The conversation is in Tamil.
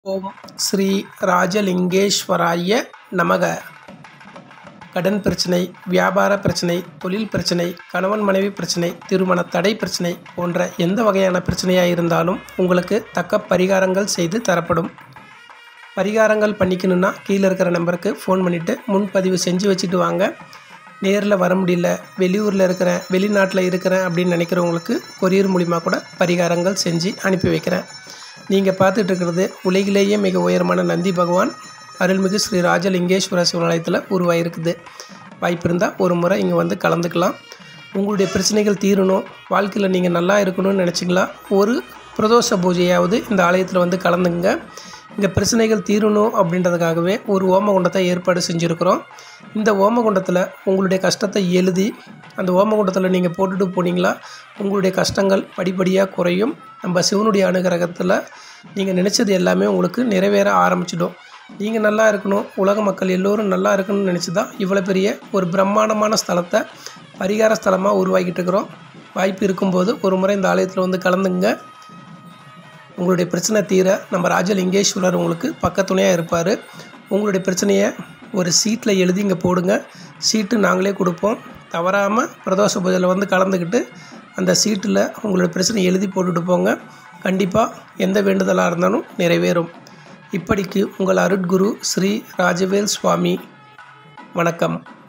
ஓம் ஸ்ரீ ராஜலிங்கேஸ்வராய நமக கடன் பிரச்சனை வியாபார பிரச்சனை தொழில் பிரச்சனை கணவன் மனைவி பிரச்சனை திருமண தடை பிரச்சனை போன்ற எந்த வகையான பிரச்சனையாக இருந்தாலும் உங்களுக்கு தக்க பரிகாரங்கள் செய்து தரப்படும் பரிகாரங்கள் பண்ணிக்கணுன்னா கீழே இருக்கிற நம்பருக்கு ஃபோன் பண்ணிவிட்டு முன்பதிவு செஞ்சு வச்சுட்டு வாங்க நேரில் வர முடியல வெளியூரில் இருக்கிறேன் வெளிநாட்டில் இருக்கிறேன் அப்படின்னு நினைக்கிறவங்களுக்கு கொரியர் மூலிமா கூட பரிகாரங்கள் செஞ்சு அனுப்பி வைக்கிறேன் நீங்கள் பார்த்துட்டு இருக்கிறது உலகிலேயே மிக உயரமான நந்தி பகவான் அருள்மிகு ஸ்ரீ ராஜலிங்கேஸ்வர சிவனாலயத்தில் உருவாகிருக்குது வாய்ப்பு இருந்தால் ஒரு முறை இங்கே வந்து கலந்துக்கலாம் உங்களுடைய பிரச்சனைகள் தீரணும் வாழ்க்கையில் நீங்கள் நல்லா இருக்கணும்னு நினச்சிங்களா ஒரு பிரதோஷ பூஜையாவது இந்த ஆலயத்தில் வந்து கலந்துங்க இங்கே பிரச்சனைகள் தீரணும் அப்படின்றதுக்காகவே ஒரு ஓமகுண்டத்தை ஏற்பாடு செஞ்சுருக்கிறோம் இந்த ஓமகுண்டத்தில் உங்களுடைய கஷ்டத்தை எழுதி அந்த ஓமகுண்டத்தில் நீங்கள் போட்டுட்டு போனீங்களா உங்களுடைய கஷ்டங்கள் படிப்படியாக குறையும் நம்ம சிவனுடைய அனுகிரகத்தில் நீங்கள் நினச்சது எல்லாமே உங்களுக்கு நிறைவேற ஆரம்பிச்சிடும் நீங்கள் நல்லா இருக்கணும் உலக மக்கள் எல்லோரும் நல்லா இருக்கணும்னு நினச்சி தான் இவ்வளோ பெரிய ஒரு பிரம்மாண்டமான ஸ்தலத்தை பரிகார ஸ்தலமாக உருவாக்கிட்டு இருக்கிறோம் வாய்ப்பு இருக்கும்போது ஒரு முறை இந்த ஆலயத்தில் வந்து கலந்துங்க உங்களுடைய பிரச்சனை தீர நம்ம ராஜலிங்கேஸ்வரர் உங்களுக்கு பக்கத்துணையாக இருப்பார் உங்களுடைய பிரச்சனையை ஒரு சீட்டில் எழுதி இங்கே போடுங்க சீட்டு நாங்களே கொடுப்போம் தவறாமல் பிரதோஷ பூஜையில் வந்து கலந்துக்கிட்டு அந்த சீட்டில் உங்களுடைய பிரச்சனை எழுதி போட்டுட்டு போங்க கண்டிப்பாக எந்த வேண்டுதலாக இருந்தாலும் நிறைவேறும் இப்படிக்கு உங்கள் அருட்குரு ஸ்ரீ ராஜவேல் சுவாமி வணக்கம்